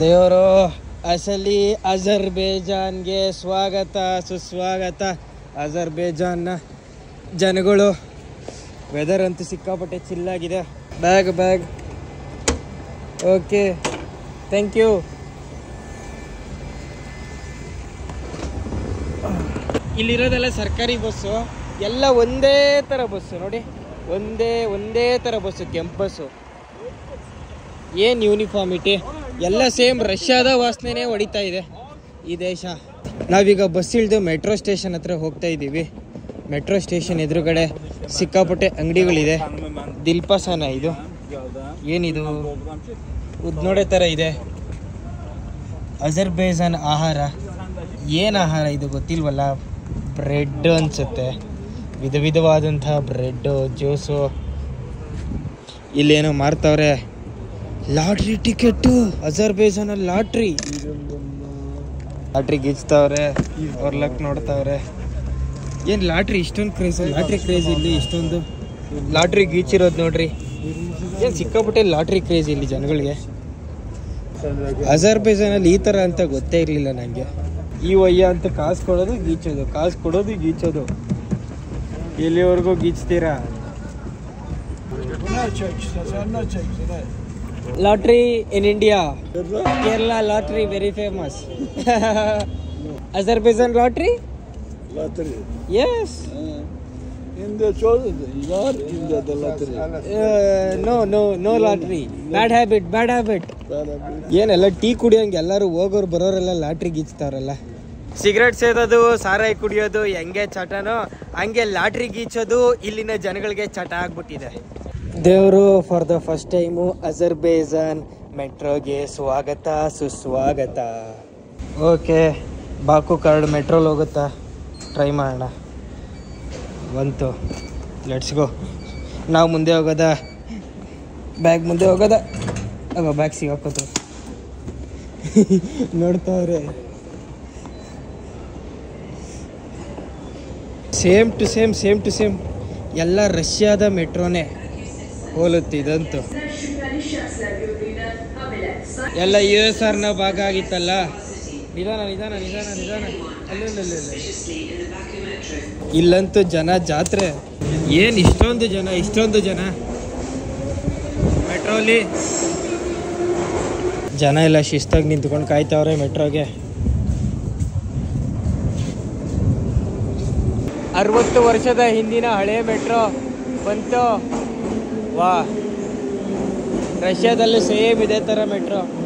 ದೇವರು ಅಸಲಿ ಅಜರ್ಬೇಜಾನ್ಗೆ ಸ್ವಾಗತ ಸುಸ್ವಾಗತ ಅಜರ್ಬೇಜಾನ್ನ ಜನಗಳು ವೆದರ್ ಅಂತೂ ಸಿಕ್ಕಾಪಟ್ಟೆ ಚಿಲ್ಲಾಗಿದೆ bag bag okay thank you ಇಲ್ಲಿರೋದೆಲ್ಲ ಸರ್ಕಾರಿ ಬಸ್ಸು ಎಲ್ಲ ಒಂದೇ ಥರ ಬಸ್ಸು ನೋಡಿ ಒಂದೇ ಒಂದೇ ಥರ ಬಸ್ಸು ಕೆಂಪು ಬಸ್ಸು ಏನು ಯೂನಿಫಾರ್ಮಿಟಿ ಎಲ್ಲ ಸೇಮ್ ರಷ್ಯಾದ ವಾಸನೆನೇ ಹೊಡಿತಾ ಇದೆ ಈ ದೇಶ ನಾವೀಗ ಬಸ್ ಇಳಿದು ಮೆಟ್ರೋ ಸ್ಟೇಷನ್ ಹತ್ರ ಹೋಗ್ತಾ ಇದ್ದೀವಿ ಮೆಟ್ರೋ ಸ್ಟೇಷನ್ ಎದುರುಗಡೆ ಸಿಕ್ಕಾಪಟ್ಟೆ ಅಂಗಡಿಗಳಿದೆ ದಿಲ್ಪಸನ ಇದು ಏನಿದು ಉದ್ನೋಡೆ ಥರ ಇದೆ ಅಜರ್ಬೇಜಾನ್ ಆಹಾರ ಏನು ಆಹಾರ ಇದು ಗೊತ್ತಿಲ್ವಲ್ಲ ಬ್ರೆಡ್ ಅನಿಸುತ್ತೆ ವಿಧ ವಿಧವಾದಂತಹ ಬ್ರೆಡ್ಡು ಜ್ಯೂಸು ಇಲ್ಲೇನೋ ಮಾರ್ತಾವ್ರೆ ಲಾಟ್ರಿ ಟಿಕೆಟ್ಟು ಅಜರ್ಬೇಜಾನಲ್ಲಿ ಲಾಟ್ರಿ ಲಾಟ್ರಿ ಗೀಚ್ತಾವ್ರೆ ಅವ್ರ ಲಕ್ ನೋಡ್ತಾವ್ರೆ ಏನು ಲಾಟ್ರಿ ಇಷ್ಟೊಂದು ಕ್ರೇಜ್ ಲಾಟ್ರಿ ಕ್ರೇಜ್ ಇಲ್ಲಿ ಇಷ್ಟೊಂದು ಲಾಟ್ರಿ ಗೀಚಿರೋದು ನೋಡ್ರಿ ಏನು ಸಿಕ್ಕಾಪಟ್ಟೆ ಲಾಟ್ರಿ ಕ್ರೇಜ್ ಇಲ್ಲಿ ಜನಗಳಿಗೆ ಅಜರ್ಬೇಜಾನಲ್ಲಿ ಈ ಥರ ಅಂತ ಗೊತ್ತೇ ಇರಲಿಲ್ಲ ನನಗೆ ಈ ವಯ್ಯ ಅಂತ ಕಾಸು ಕೊಡೋದು ಗೀಚೋದು ಕಾಸು ಕೊಡೋದು ಗೀಚೋದು ಎಲ್ಲಿವರೆಗೂ ಗೀಚ್ತೀರಾ lottery in India Kerala lottery very famous Azerbaijan lottery Lottery. Yes In the chosen, not in the, the lottery. No no no lottery bad habit bad habit Bad ಏನೆಲ್ಲ ಟೀ ಕುಡಿಯೋಂಗೆ ಎಲ್ಲರೂ ಹೋಗೋರು ಬರೋರೆಲ್ಲ ಲಾಟ್ರಿ ಗೀಚ್ತಾವ್ರಲ್ಲ ಸಿಗರೇಟ್ ಸೇದೋದು ಸಾರಾಯಿ ಕುಡಿಯೋದು ಹೆಂಗೆ ಚಟನೋ ಹಂಗೆ ಲಾಟ್ರಿ ಗೀಚೋದು ಇಲ್ಲಿನ ಜನಗಳಿಗೆ ಚಟ ಆಗ್ಬಿಟ್ಟಿದೆ ದೇವರು for the first time Azerbaijan ಮೆಟ್ರೋಗೆ ಸ್ವಾಗತ ಸುಸ್ವಾಗತ ಓಕೆ ಬಾಕು ಕಾರ್ಡ್ ಮೆಟ್ರೋಲ್ ಹೋಗುತ್ತಾ ಟ್ರೈ ಮಾಡೋಣ ಬಂತು ಲೆಟ್ಸ್ ಗೋ ನಾವು ಮುಂದೆ ಹೋಗೋದ ಬ್ಯಾಗ್ ಮುಂದೆ ಹೋಗೋದ ಆಗ ಬ್ಯಾಗ್ ಸಿಗಾಕೋತ ನೋಡ್ತಾವ್ರೆ same to same same to same ಎಲ್ಲ ರಷ್ಯಾದ ಮೆಟ್ರೋನೇ ಹೋಲುತ್ತೆ ಇದಂತೂ ಎಲ್ಲ ಯು ಎಸ್ ಆರ್ನ ಭಾಗ ಆಗಿತ್ತಲ್ಲ ನಿಧಾನ ನಿಧಾನ ನಿಧಾನ ನಿಧಾನ ಅಲ್ಲಲ್ಲ ಇಲ್ಲಂತೂ ಜನ ಜಾತ್ರೆ ಏನು ಇಷ್ಟೊಂದು ಜನ ಇಷ್ಟೊಂದು ಜನ ಮೆಟ್ರೋಲಿ ಜನ ಎಲ್ಲ ಶಿಸ್ತಾಗಿ ನಿಂತ್ಕೊಂಡು ಕಾಯ್ತಾವ್ರೆ ಮೆಟ್ರೋಗೆ ಅರವತ್ತು ವರ್ಷದ ಹಿಂದಿನ ಹಳೆ ಮೆಟ್ರೋ ಬಂತು ವಾ ರಷ್ಯಾದಲ್ಲೂ ಸೇಮ್ ಇದೇ ಥರ ಮೆಟ್ರೋ